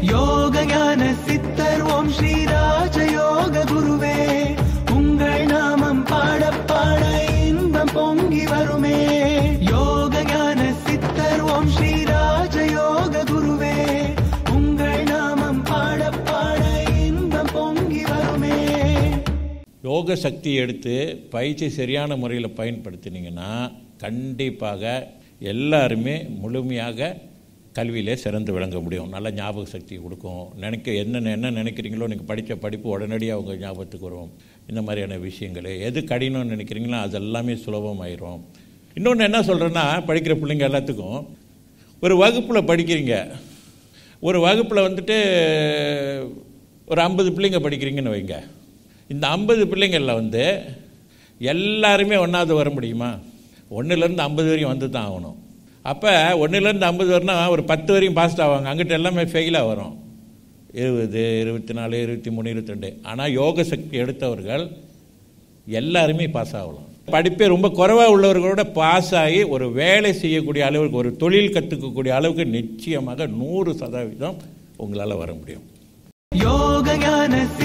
யோக ஞான சித்தர் ஓம் ஸ்ரீராஜ யோக குருவே உங்கள் நாமம் பாட பாட இன்பம் பொங்கி வருமே யோக ஞான சித்தர் ஓம் ஸ்ரீராஜ யோக குருவே உங்கள் நாமம் பாட பாட இன்பம் பொங்கி வருமே யோக சக்தியை எடுத்து பயிற்சி சரியான முறையில் பயன்படுத்தினீங்கன்னா கண்டிப்பாக எல்லாருமே முழுமையாக கல்வியிலே சிறந்து விளங்க முடியும் நல்ல ஞாபக சக்தி கொடுக்கும் நினைக்க என்ன என்ன நினைக்கிறீங்களோ நீங்கள் படித்த படிப்பு உடனடியாக உங்கள் ஞாபகத்துக்கு வரும் இந்த மாதிரியான விஷயங்கள் எது கடினம்னு நினைக்கிறீங்களோ அது எல்லாமே சுலபமாயிரும் இன்னொன்று என்ன சொல்கிறேன்னா படிக்கிற பிள்ளைங்க எல்லாத்துக்கும் ஒரு வகுப்பில் படிக்கிறீங்க ஒரு வகுப்பில் வந்துட்டு ஒரு ஐம்பது பிள்ளைங்க படிக்கிறீங்கன்னு வைங்க இந்த ஐம்பது பிள்ளைங்களில் வந்து எல்லாருமே ஒன்றாவது வர முடியுமா ஒன்றுலேருந்து ஐம்பது வரையும் வந்து தான் ஆகணும் அப்போ ஒன்றுலேருந்து ஐம்பது வரனா ஒரு பத்து வரையும் பாஸ் ஆவாங்க அங்கிட்ட எல்லாமே ஃபெயிலாக வரும் இருபது இருபத்தி நாலு இருபத்தி மூணு இருபத்தி ரெண்டு ஆனால் யோக சக்தி எடுத்தவர்கள் எல்லாருமே பாஸ் ஆகலாம் படிப்பே ரொம்ப குறைவாக உள்ளவர்களோட பாஸ் ஆகி ஒரு வேலை செய்யக்கூடிய அளவுக்கு ஒரு தொழில் கற்றுக்கக்கூடிய அளவுக்கு நிச்சயமாக நூறு சதவீதம் உங்களால் வர முடியும் யோக ஞான